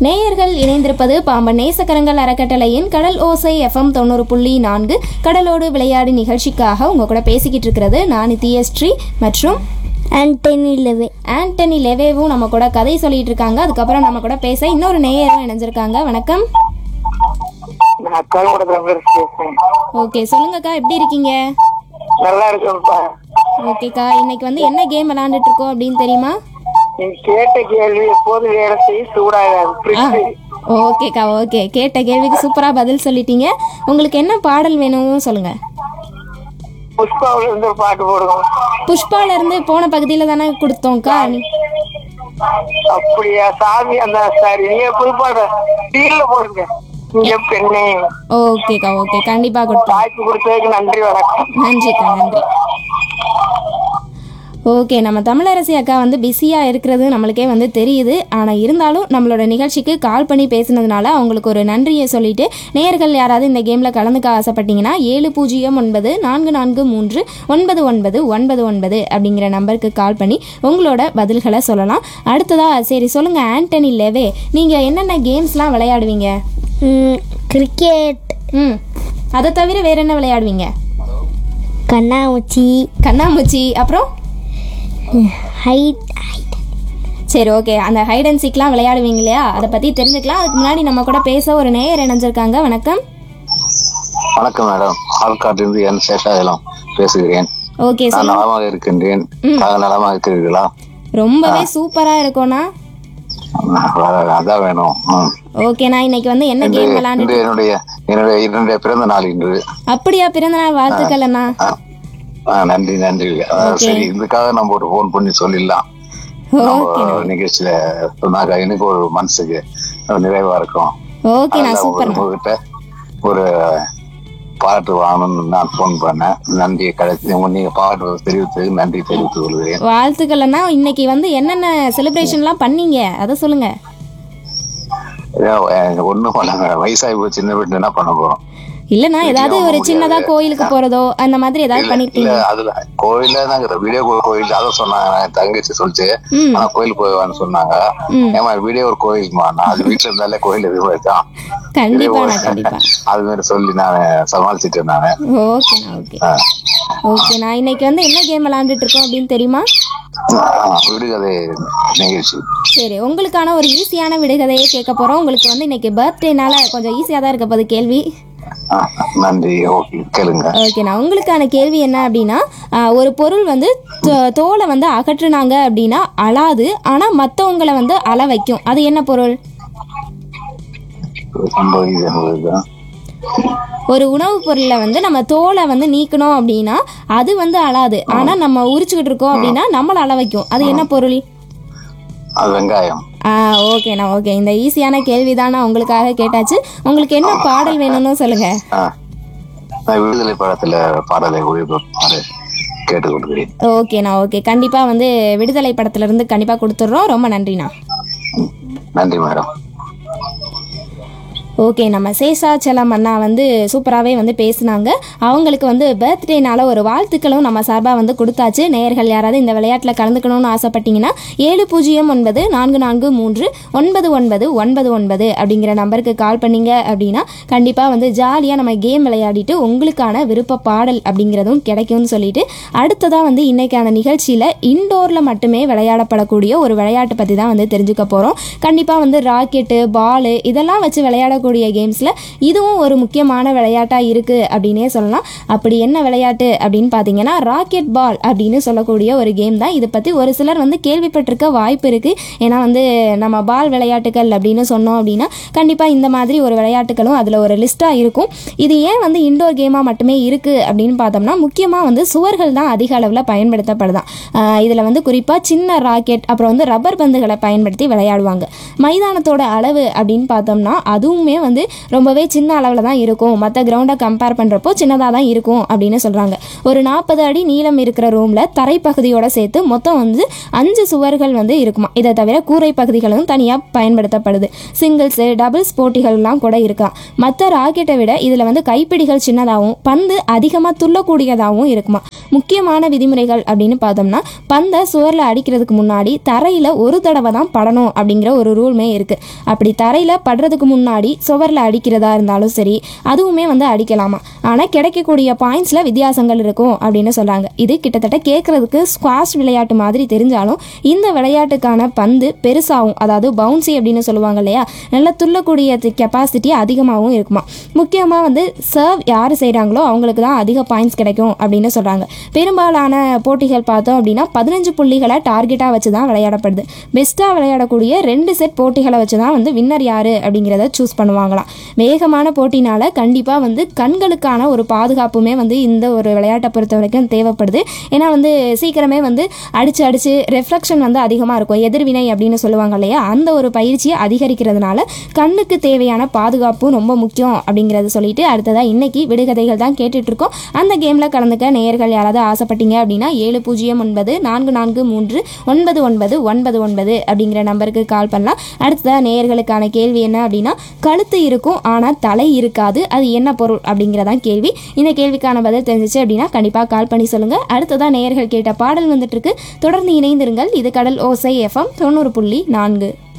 நேயர்கள் இணைந்திருப்பது பாம்பன் நேசக்கரங்கள் அறக்கட்டளையின் கடல் ஓசை எஃப்எம் தொண்ணூறு புள்ளி நான்கு கடலோடு விளையாடு நிகழ்ச்சிக்காக உங்க கூட பேசிக்கிட்டு இருக்கிறது நான் நித்யஸ்ரீ மற்றும் ஆண்டனி லெவே ஆண்டனி லெவேவும் நம்ம கூட கதை சொல்லிட்டு இருக்காங்க அதுக்கப்புறம் நம்ம கூட பேச இன்னொரு நேயரும் இணைஞ்சிருக்காங்க வணக்கம் நான் கருங்குடத்துல பேசுறேன் ஓகே சொல்லுங்கக்கா எப்படி இருக்கீங்க நல்லா இருக்கேன்ப்பா ஓகேக்கா இன்னைக்கு வந்து என்ன கேம் விளையாண்டுட்டு இருக்கோம் அப்படின்னு தெரியுமா நீ கேட்ட கேள்வி எப்போது வேலை செய்ய சூடாகாது ஆ ஃப்ரிட்ஜ் ஓகேக்கா ஓகே கேட்ட கேள்விக்கு சூப்பராக பதில் சொல்லிட்டீங்க உங்களுக்கு என்ன பாடல் வேணும் சொல்லுங்க புஷ்பாவில இருந்து ஒரு பாட்டு போடுங்க புஷ்பால இருந்து போன பகுதியில தானே கொடுத்தோம்க்கா நீ- அப்படியா சாமி அந்த சாரி நீங்க புது பாட்டு டீல்ல போடுங்க இங்க பெண்ணே ஓகேக்கா ஓகே கண்டிப்பா கொடுத்தோம் வாய்ப்பு கொடுத்ததுக்கு நன்றி வணக்கம் நன்றிக்கா நன்றி ஓகே நம்ம தமிழரசி அக்கா வந்து பிஸியாக இருக்கிறது நம்மளுக்கே வந்து தெரியுது ஆனால் இருந்தாலும் நம்மளோட நிகழ்ச்சிக்கு கால் பண்ணி பேசினதுனால அவங்களுக்கு ஒரு நன்றியை சொல்லிட்டு நேயர்கள் யாராவது இந்த கேமில் கலந்துக்க ஆசைப்பட்டீங்கன்னா ஏழு பூஜ்ஜியம் ஒன்பது நான்கு நான்கு மூன்று ஒன்பது ஒன்பது ஒன்பது ஒன்பது அப்படிங்கிற நம்பருக்கு கால் பண்ணி உங்களோட பதில்களை சொல்லலாம் அடுத்ததா சரி சொல்லுங்கள் ஆண்டனி லெவே நீங்கள் என்னென்ன கேம்ஸ்லாம் விளையாடுவீங்க கிரிக்கெட் ம் அதை தவிர வேற என்ன விளையாடுவீங்க கண்ணாமூச்சி கண்ணாமூச்சி அப்புறம் ஹைட் சரி ஓகே அந்த ஹைட் அண்ட் சீக்லாம் விளையாடுவீங்க இல்லையா அதை பற்றி தெரிஞ்சுக்கலாம் அதுக்கு முன்னாடி நம்ம கூட பேச ஒரு நேயர் இணைஞ்சிருக்காங்க வணக்கம் வணக்கம் மேடம் ஆள்காட்டிலிருந்து என் சேஷாயலம் பேசுகிறேன் ஓகே நான் சொல்லு நலமாக இருக்கின்றேன் தாங்கள் நலமாக இருக்கிறீர்களா ரொம்பவே சூப்பராக இருக்கும்ண்ணா வ- அதான் வேணும் ம். ஓகே நான் இன்னைக்கு வந்து என்ன இன்று கேம் விளையாண்டு இன்று என்னுடைய என்னுடைய என்னுடைய பிறந்த நாள் இன்று அப்படியா பிறந்தநாள் வாழ்த்துக்கள் அண்ணா ஆ. ஆ, நன்றி நன்றி ஆ, சரி இதுக்காக நம்ம ஒரு ஃபோன் பண்ணி சொல்லிடலாம் ஓகே நம்ம நிகழ்ச்சியில சொன்னாக்க எனக்கு ஒரு மனசுக்கு நிறைவா இருக்கும் ஓகேண்ணா அதான் சூப்பர் உங்ககிட்ட ஒரு பாராட்டு வாங்கணும்னு நான் ஃபோன் பண்ணேன் நன்றி கிடைச்சி நீங்க பாராட்டு தெரிவித்ததுக்கு நன்றி தெரிவித்துக் கொள்கிறேன் வாழ்த்துக்கள் அண்ணா இன்னைக்கு வந்து என்னென்ன செலிப்ரேஷன்லாம் பண்ணீங்க அதை சொல்லுங்க ஒண்ணும் பண்ணாங்க வயசாகி போய் சின்ன வீட்டு என்ன பண்ண போறோம் இல்லைண்ணா ஏதாவது ஒரு சின்னதா கோயிலுக்கு போறதோ அந்த மாதிரி ஏதாவது இல்ல பண்ணிருக்கீங்க அதுல கோயில்ல தாங்க வீடியோ கோயில் அதை சொன்னாங்க என் தங்கச்சி சொல்லிச்சு ம். ஆனா கோயில் போய்வான்னு சொன்னாங்க ம். ஏமா வீடியோ ஒரு கோயிலுமா நான் அது வீட்டுல இருந்தாலே கோயில் எதுவும் தான் கண்டிப்பாண்ணா கண்டிப்பா அது மாதிரி சொல்லி நான் சமாளிச்சிட்டேன் நானு ஓகேண்ணா ஓகே ஆ. ஓகேண்ணா இன்னைக்கு வந்து என்ன கேம் விளையாண்டுட்டு இருக்கோம் அப்படின்னு தெரியுமா ஆ, விடுகதை நிகழ்ச்சி சரி உங்களுக்கான ஒரு ஈஸியான விடுகதையே கேட்க போறோம் உங்களுக்கு வந்து இன்னைக்கு பர்த்டேனால கொஞ்சம் ஈஸியாக தான் இருக்க போகுது கேள்வி ஆ, நன்றி ஓகே கேளுங்க ஓகேண்ணா உங்களுக்கான கேள்வி என்ன அப்படின்னா ஆஹ், ஒரு பொருள் வந்து தோ- தோலை வந்து அகற்றுனாங்க அப்படின்னா அழாது ஆனால் மற்றவங்களை வந்து அழ வைக்கும் அது என்ன பொருள் ரொம்ப ஈஸியான இதுதான். ஒரு உணவுப் பொருளை வந்து நம்ம தோலை வந்து நீக்கணும் அப்படின்னா அது வந்து அழாது ஆனால் நம்ம உரிச்சுக்கிட்டு இருக்கோம் அப்படின்னா நம்மளை அழ வைக்கும் அது என்ன பொருள் அது வெங்காயம் ஆ ஓகேண்ணா ஓகே இந்த ஈஸியான கேள்வி தானே உங்களுக்காக கேட்டாச்சு உங்களுக்கு என்ன பாடல் வேணும்னு சொல்லுங்க ஆ. நான் விடுதலை படத்துல பாடலை ஒளிபரப்பாரு கேட்டுக்கொள்கிறேன் ஓகேண்ணா ஓகே கண்டிப்பாக வந்து விடுதலை படத்துல இருந்து கண்டிப்பாக கொடுத்துட்றோம் ரொம்ப நன்றிண்ணா நன்றி மேடம் ஓகே நம்ம சேஷாச்சலம் அண்ணா வந்து சூப்பராகவே வந்து பேசுனாங்க அவங்களுக்கு வந்து பர்த்டேனால ஒரு வாழ்த்துக்களும் நம்ம சார்பாக வந்து கொடுத்தாச்சு நேயர்கள் யாராவது இந்த விளையாட்டில் கலந்துக்கணும்னு ஆசைப்பட்டீங்கன்னா ஏழு பூஜ்ஜியம் ஒன்பது நான்கு நான்கு மூன்று ஒன்பது ஒன்பது ஒன்பது ஒன்பது அப்படிங்கிற நம்பருக்கு கால் பண்ணீங்க அப்படின்னா கண்டிப்பாக வந்து ஜாலியாக நம்ம கேம் விளையாடிட்டு உங்களுக்கான விருப்ப பாடல் அப்படிங்கிறதும் கிடைக்கும்னு சொல்லிட்டு அடுத்ததாக வந்து இன்னைக்கான நிகழ்ச்சியில் இன்டோரில் மட்டுமே விளையாடப்படக்கூடிய ஒரு விளையாட்டு பற்றி தான் வந்து தெரிஞ்சுக்க போகிறோம் கண்டிப்பாக வந்து ராக்கெட்டு பாலு இதெல்லாம் வச்சு விளையாடக்கூடிய கேம்ஸில் இதுவும் ஒரு முக்கியமான விளையாட்டாக இருக்குது அப்படின்னே சொல்லலாம் அப்படி என்ன விளையாட்டு அப்படின்னு பார்த்தீங்கன்னா ராக்கெட் பால் அப்படின்னு சொல்லக்கூடிய ஒரு கேம் தான் இதை பற்றி ஒரு சிலர் வந்து கேள்விப்பட்டிருக்க வாய்ப்பு இருக்குது ஏன்னா வந்து நம்ம பால் விளையாட்டுகள் அப்படின்னு சொன்னோம் அப்படின்னா கண்டிப்பாக இந்த மாதிரி ஒரு விளையாட்டுகளும் அதில் ஒரு லிஸ்ட்டாக இருக்கும் இது ஏன் வந்து இண்டோர் கேமாக மட்டுமே இருக்குது அப்படின்னு பார்த்தோம்னா முக்கியமாக வந்து சுவர்கள் தான் அதிக அளவில் பயன்படுத்தப்படுதான் இதில் வந்து குறிப்பாக சின்ன ராக்கெட் அப்புறம் வந்து ரப்பர் பந்துகளை பயன்படுத்தி விளையாடுவாங்க மைதானத்தோட அளவு அப்படின்னு பார்த்தோம்னா அதுவுமே வந்து ரொம்பவே சின்ன அளவில் தான் இருக்கும் மற்ற கிரவுண்டை கம்பேர் பண்ணுறப்போ சின்னதாக தான் இருக்கும் அப்படின்னு சொல்கிறாங்க ஒரு நாற்பது அடி நீளம் இருக்கிற ரூமில் தரைப்பகுதியோட சேர்த்து மொத்தம் வந்து அஞ்சு சுவர்கள் வந்து இருக்குமா இதை தவிர கூரை பகுதிகளும் தனியாக பயன்படுத்தப்படுது சிங்கிள்ஸு டபுள்ஸ் போட்டிகள்லாம் கூட இருக்கா மற்ற ராக்கெட்டை விட இதில் வந்து கைப்பிடிகள் சின்னதாகவும் பந்து அதிகமாக துள்ளக்கூடியதாகவும் இருக்குமா முக்கியமான விதிமுறைகள் அப்படின்னு பார்த்தோம்னா பந்தை சுவரில் அடிக்கிறதுக்கு முன்னாடி தரையில் ஒரு தடவை தான் படணும் அப்படிங்கிற ஒரு ரூல்மே இருக்குது அப்படி தரையில் படுறதுக்கு முன்னாடி சுவரில் அடிக்கிறதா இருந்தாலும் சரி அதுவுமே வந்து அடிக்கலாமா ஆனால் கிடைக்கக்கூடிய பாயிண்ட்ஸில் வித்தியாசங்கள் இருக்கும் அப்படின்னு சொல்கிறாங்க இது கிட்டத்தட்ட கேட்குறதுக்கு ஸ்குவாஷ் விளையாட்டு மாதிரி தெரிஞ்சாலும் இந்த விளையாட்டுக்கான பந்து பெருசாகும் அதாவது பவுன்சி அப்படின்னு சொல்லுவாங்க இல்லையா நல்லா துள்ளக்கூடிய கெப்பாசிட்டி அதிகமாகவும் இருக்குமா முக்கியமாக வந்து சர்வ் யார் செய்கிறாங்களோ அவங்களுக்கு தான் அதிக பாயிண்ட்ஸ் கிடைக்கும் அப்படின்னு சொல்கிறாங்க பெரும்பாலான போட்டிகள் பார்த்தோம் அப்படின்னா பதினஞ்சு புள்ளிகளை டார்கெட்டாக வச்சு தான் விளையாடப்படுது பெஸ்ட்டாக விளையாடக்கூடிய ரெண்டு செட் போட்டிகளை வச்சு தான் வந்து வின்னர் யார் அப்படிங்கிறத சூஸ் பண்ணுவாங்களாம் வேகமான போட்டினால கண்டிப்பாக வந்து கண்களுக்கான ஒரு பாதுகாப்புமே வந்து இந்த ஒரு விளையாட்டை பொறுத்த வரைக்கும் தேவைப்படுது ஏன்னா வந்து சீக்கிரமே வந்து அடிச்சு அடிச்சு ரெஃப்ளெக்ஷன் வந்து அதிகமாக இருக்கும் எதிர்வினை அப்படின்னு சொல்லுவாங்க இல்லையா அந்த ஒரு பயிற்சியை அதிகரிக்கிறதுனால கண்ணுக்கு தேவையான பாதுகாப்பும் ரொம்ப முக்கியம் அப்படிங்கிறத சொல்லிட்டு அடுத்ததாக இன்னைக்கு விடுகதைகள் தான் கேட்டுட்டு இருக்கோம் அந்த கேமில் கலந்துக்க நேயர்கள் யாராவது ஆசைப்பட்டீங்க அப்படின்னா ஏழு பூஜ்ஜியம் ஒன்பது நான்கு நான்கு மூன்று ஒன்பது ஒன்பது ஒன்பது ஒன்பது அப்படிங்கிற நம்பருக்கு கால் பண்ணலாம் அடுத்ததாக நேயர்களுக்கான கேள்வி என்ன அப்படின்னா கழுத்து இருக்கும் ஆனால் தலை இருக்காது அது என்ன பொருள் அப்படிங்கிறதான் கேள்வி இந்த கேள்விக்கான பதில் தெரிஞ்சிச்சு அப்படின்னா கண்டிப்பாக கால் பண்ணி சொல்லுங்கள் அடுத்ததாக நேயர்கள் கேட்ட பாடல் வந்துட்டு இருக்கு தொடர்ந்து இணைந்திருங்கள் இது கடல் ஓசை எஃப்எம் தொண்ணூறு புள்ளி நான்கு